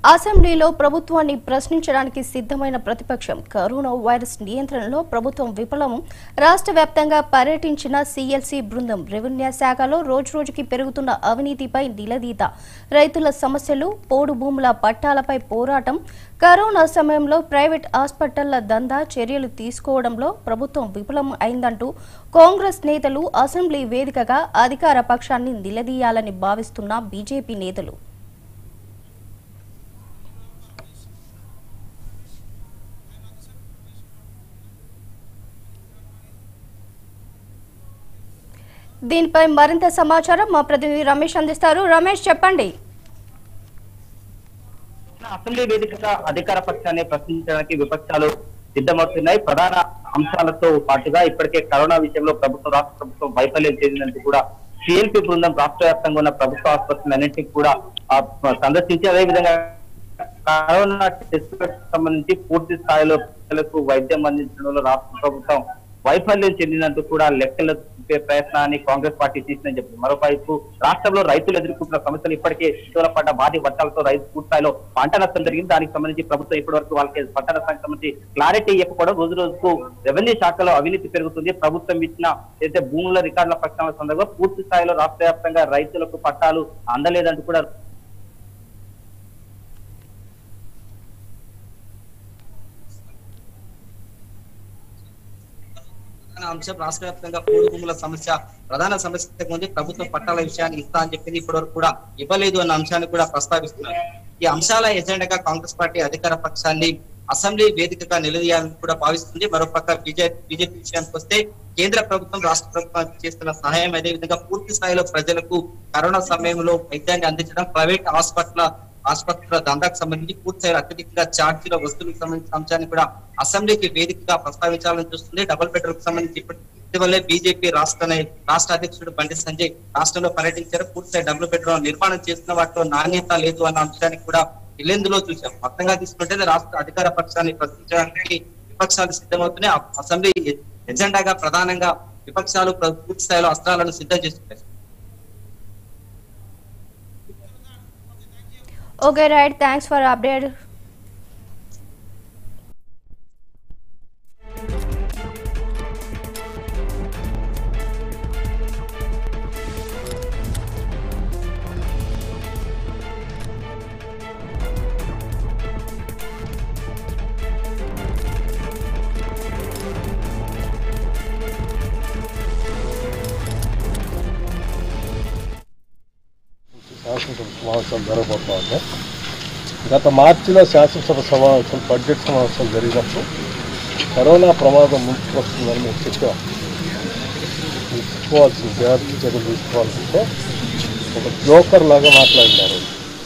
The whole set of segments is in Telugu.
అసెంబ్లీలో ప్రభుత్వాన్ని ప్రశ్నించడానికి సిద్ధమైన ప్రతిపక్షం కరోనా వైరస్ నియంత్రణలో ప్రభుత్వం విఫలం రాష్ట్ర వ్యాప్తంగా పర్యటించిన సీఎల్సీ బృందం రెవెన్యూ శాఖలో రోజురోజుకి పెరుగుతున్న అవినీతిపై నిలదీత రైతుల సమస్యలు పోడు భూముల పట్టాలపై పోరాటం కరోనా సమయంలో ప్రైవేట్ హాస్పిటళ్ల దందా చర్యలు తీసుకోవడంలో ప్రభుత్వం విఫలం అయిందంటూ కాంగ్రెస్ నేతలు అసెంబ్లీ వేదికగా అధికార పక్షాన్ని నిలదీయాలని భావిస్తున్న బీజేపీ నేతలు దీనిపై మరింత సమాచారం మా ప్రతినిధి రమేష్ అందిస్తారు రమేష్ చెప్పండి అసెంబ్లీ వేదికగా అధికార పక్షాన్ని ప్రశ్నించడానికి విపక్షాలు సిద్ధమవుతున్నాయి ప్రధాన అంశాలతో పాటుగా ఇప్పటికే కరోనా విషయంలో ప్రభుత్వం రాష్ట్ర ప్రభుత్వం వైఫల్యం చెందినందుకు కూడా సిఎల్పి బృందం రాష్ట్ర వ్యాప్తంగా ఉన్న ప్రభుత్వ ఆసుపత్రులన్నింటినీ కూడా ఆ, సందర్శించి అదేవిధంగా కరోనా టెస్టులకు సంబంధించి పూర్తి స్థాయిలో ప్రజలకు వైద్యం అందించడంలో రాష్ట్ర ప్రభుత్వం వైఫల్యం చెందినందుకు కూడా లెక్కలు చూపే ప్రయత్నాన్ని కాంగ్రెస్ పార్టీ చేసిందని చెప్పింది మరోవైపు రాష్ట్రంలో రైతులు ఎదుర్కొంటున్న సమస్యలు ఇప్పటికే తీవ్ర పడ్డ భారీ వర్షాలతో రైతు పూర్తి స్థాయిలో పంట నష్టం జరిగింది దానికి సంబంధించి ప్రభుత్వం ఇప్పటి వరకు వాళ్ళకి పంట నష్టానికి సంబంధించి క్లారిటీ ఇవ్వకపోవడం రోజు రోజుకు రెవెన్యూ శాఖలో అవినీతి పెరుగుతుంది ప్రభుత్వం ఇచ్చిన ఏదైతే భూముల రికార్డుల ప్రక్షాళన సందర్భంగా పూర్తి స్థాయిలో రాష్ట్ర వ్యాప్తంగా రైతులకు పట్టాలు అందలేదంటూ కూడా ప్రధాన అంశం రాష్ట్ర వ్యాప్తంగా పోడు భూముల సమస్య ప్రధాన సమస్య ఉంది ప్రభుత్వం పట్టాల విషయాన్ని ఇస్తా అని చెప్పింది ఇప్పటి వరకు కూడా ఇవ్వలేదు అన్న అంశాన్ని కూడా ప్రస్తావిస్తున్నారు ఈ అంశాల ఎజెండాగా కాంగ్రెస్ పార్టీ అధికార పక్షాన్ని అసెంబ్లీ వేదికగా నిలదీయాలని కూడా భావిస్తుంది మరోపక్క బీజేపీ బీజేపీ విషయానికి వస్తే కేంద్ర ప్రభుత్వం రాష్ట్ర ప్రభుత్వం చేస్తున్న సహాయం అదే విధంగా పూర్తి స్థాయిలో ప్రజలకు కరోనా సమయంలో వైద్యాన్ని అందించడం ప్రైవేట్ హాస్పిటల్ ఆసుపత్రుల దందాకు సంబంధించి పూర్తి స్థాయిలో అత్యధికంగా ఛార్జీల వస్తువులకు సంబంధించిన అంశాన్ని కూడా అసెంబ్లీకి వేదికగా ప్రస్తావించాలని చూస్తుంది డబుల్ బెడ్రూమ్ కు సంబంధించి ఇప్పటి- ఇటీవలే బీజేపీ రాష్ట్ర నాయ- రాష్ట్ర అధ్యక్షుడు బండి సంజయ్ రాష్ట్రంలో పర్యటించారు పూర్తి స్థాయి డబుల్ బెడ్రూమ్ నిర్మాణం చేస్తున్న వాటిలో నాణ్యత లేదు అన్న అంశానికి కూడా ఇల్లెందులో చూసాం మొత్తంగా తీసుకుంటే రాష్ట్ర అధికార పక్షాన్ని ప్రశ్నించడానికి విపక్షాలు సిద్ధమవుతున్నాయి ఆ అసెంబ్లీ ఎ- ఎజెండాగా ప్రధానంగా విపక్షాలు ప్ర- పూర్తి స్థాయిలో అస్త్రాలను సిద్ధం చేస్తున్నాయి okay right thanks for update శాసనసభ సమావేశాలు జరగబోతా ఉన్నాయి గత మార్చిలో శాసనసభ సమావేశం బడ్జెట్ సమావేశాలు జరిగినప్పుడు కరోనా ప్రమాదం ముందుకు వస్తుందని మేము చెప్పాం తీసుకోవాల్సిన జాగ్రత్త చర్యలు తీసుకోవాల్సింటే ఒక జోకర్ లాగా మాట్లాడినారు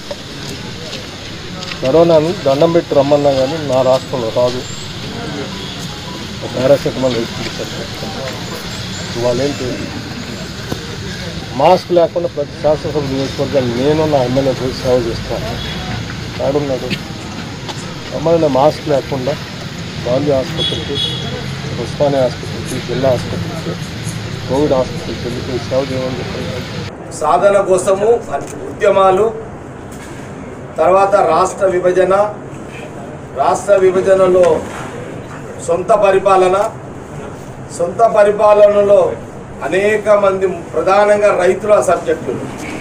కరోనాను దండం పెట్టి రమ్మన్నా కానీ నా రాష్ట్రంలో రాదు ఒక పారాసెటమాల్ వేసుకుంటారు ఇవాళ ఏంటి మాస్క్ లేకుండా ప్రతి శాసనసభ నియోజకవర్గాలు నేను నా ఎమ్మెల్యే పోయి సేవ చేస్తాను ఆడున్నాడు అమ్మాయి మాస్క్ లేకుండా గాంధీ ఆసుపత్రికి ఉస్మానియా ఆసుపత్రికి జిల్లా ఆసుపత్రికి కోవిడ్ ఆసుపత్రికి వెళ్ళిపోయి సేవ చేయమని చెప్పారు సాధన కోసము ఉద్యమాలు తర్వాత రాష్ట్ర విభజన రాష్ట్ర విభజనలో సొంత పరిపాలన సొంత పరిపాలనలో అనేక మంది ప్రధానంగా రైతుల సబ్జెక్టులు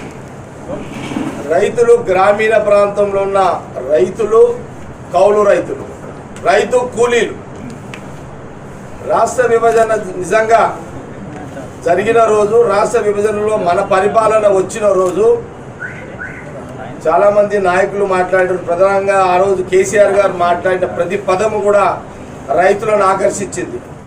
రైతులు గ్రామీణ ప్రాంతంలో ఉన్న రైతులు కౌలు రైతులు రైతు కూలీలు రాష్ట్ర విభజన నిజంగా జరిగిన రోజు రాష్ట్ర విభజనలో మన పరిపాలన వచ్చిన రోజు చాలా మంది నాయకులు మాట్లాడారు ప్రధానంగా ఆ రోజు కేసీఆర్ గారు మాట్లాడిన ప్రతి పదము కూడా రైతులను ఆకర్షించింది